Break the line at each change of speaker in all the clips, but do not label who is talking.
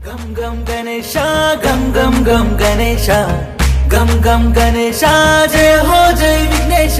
గం గం గణేశ గం గం గం గణేశ గం గం గణేశ జయ హో జయ విఘ్నేశ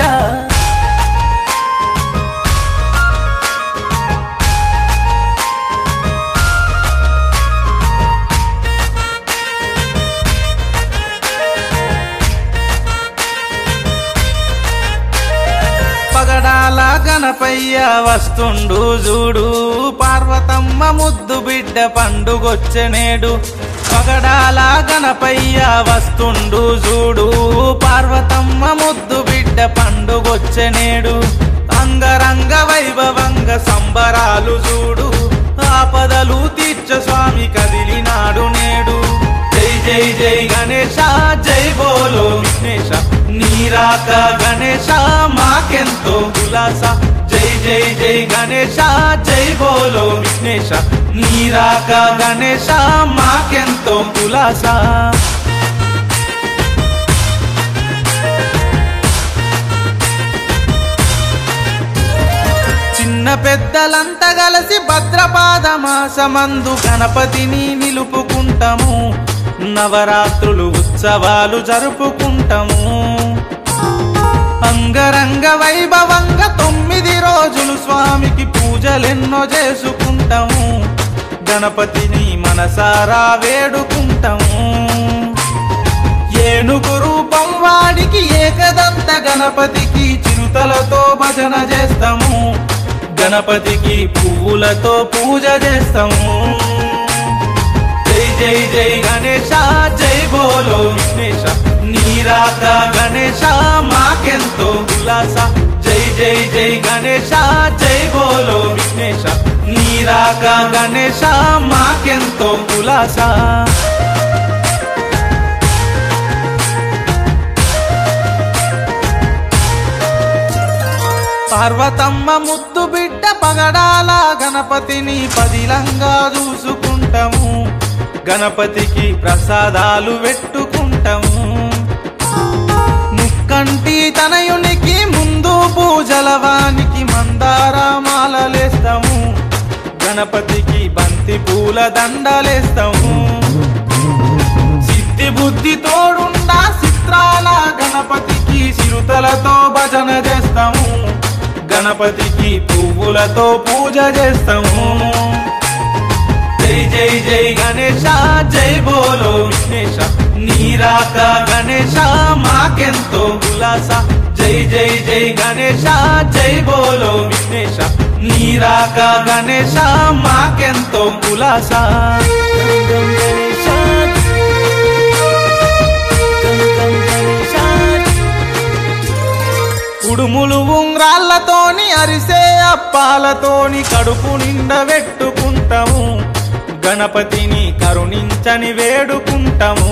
పగడాల గణపయ్య వస్తుండు చూడు పార్వతమ్మ ముద్దు బిడ్డ పండుగొచ్చనేడు పగడాల గణపయ్య వస్తుండు చూడు పార్వతమ్మ ముద్దు బిడ్డ పండుగొచ్చనేడు అంగరంగ వైభవంగ సంబరాలు చూడు ఆపదలు తీర్చ స్వామి కదిలినాడు నేడు జై జై జై గణేశ జై బోలో విఘ్నేశ నీరాక గణేశ మాకెంతో ఉల్లాస జై జై జై గణేశ జై బోలో విఘ్నేశ నీరాక గణేశ మాకెంతో ఉల్లాస చిన్న పెద్దలంతా కలిసి భద్రపాద మాసమందు గణపతిని నిలుపుకుంటాము నవరాత్రులు ఉత్సవాలు జరుపుకుంటాము అంగరంగ వైభవంగా తొమ్మిది రోజులు స్వామికి పూజలెన్నో చేసుకుంటాము గణపతిని మనసారా వేడుకుంటాము ఏనుగు రూపం వాడికి ఏకదంత గణపతికి చిరుతలతో భజన చేస్తాము గణపతికి పువ్వులతో పూజ చేస్తాము జై జై జై గణేశ జై బోలో విఘ్నేశ నీరాక గణేశ మాకెంతో ఉల్లాస జై జై జై గణేశ జై బోలో విఘ్నేశ నీరాక గణేశ మాకెంతో ఉల్లాస పార్వతమ్మ ముద్దు బిడ్డ పగడాల గణపతిని పదిలంగా చూసుకుంటాము గణపతికి ప్రసాదాలు పెట్టుకుంటాము ముక్కంటి తనయునికి ముందు పూజల వానికి మందారమాలలేస్తాము గణపతికి బంతి పూల దండలేస్తాము సిద్ధి బుద్ధి తోడుండా చిత్రాల గణపతికి చిరుతలతో భజన చేస్తాము గణపతికి పువ్వులతో పూజ చేస్తాము జై జై జై గణేశ జై బోలో విఘ్నేశ నీరాక గణేశ మాకెంతో ఉల్లాస జై జై జై గణేశ జై బోలో విఘ్నేశ నీరాక గణేశ మాకెంతో ఉల్లాస
గం గం గణేశ గం గం గణేశ
ఉడుములు ఉంగ్రాళ్ళతోని అరిసే అప్పాలతోని కడుపు నిండా పెట్టుకుంటాము గణపతిని కరుణించని వేడుకుంటాము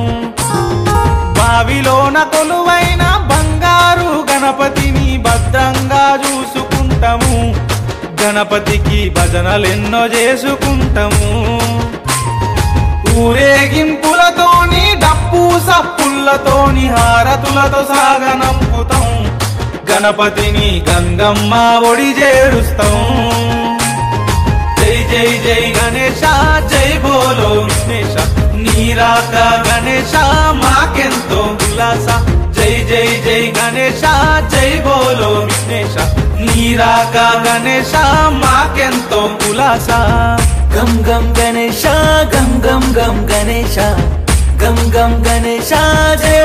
బావిలోన కొలువైన బంగారు గణపతిని భద్రంగా చూసుకుంటాము గణపతికి భజనలెన్నో చేసుకుంటాము ఊరేగింపులతోని డప్పు సప్పులతోని హారతులతో సాగనంపుతాం గణపతిని గంగమ్మ ఒడి చేరుస్తాం జై జై జై గణేశ జై బోలో విఘ్నేశ నీరాక గణేశ మాకెంతో ఉల్లాస జై జై జై గణేశ జై బోలో విఘ్నేశ నీరాక గణేశ మాకెంతో ఉల్లాస
గం గం గణేశ గం గం గం గణేశ గం గం గణేశ జయ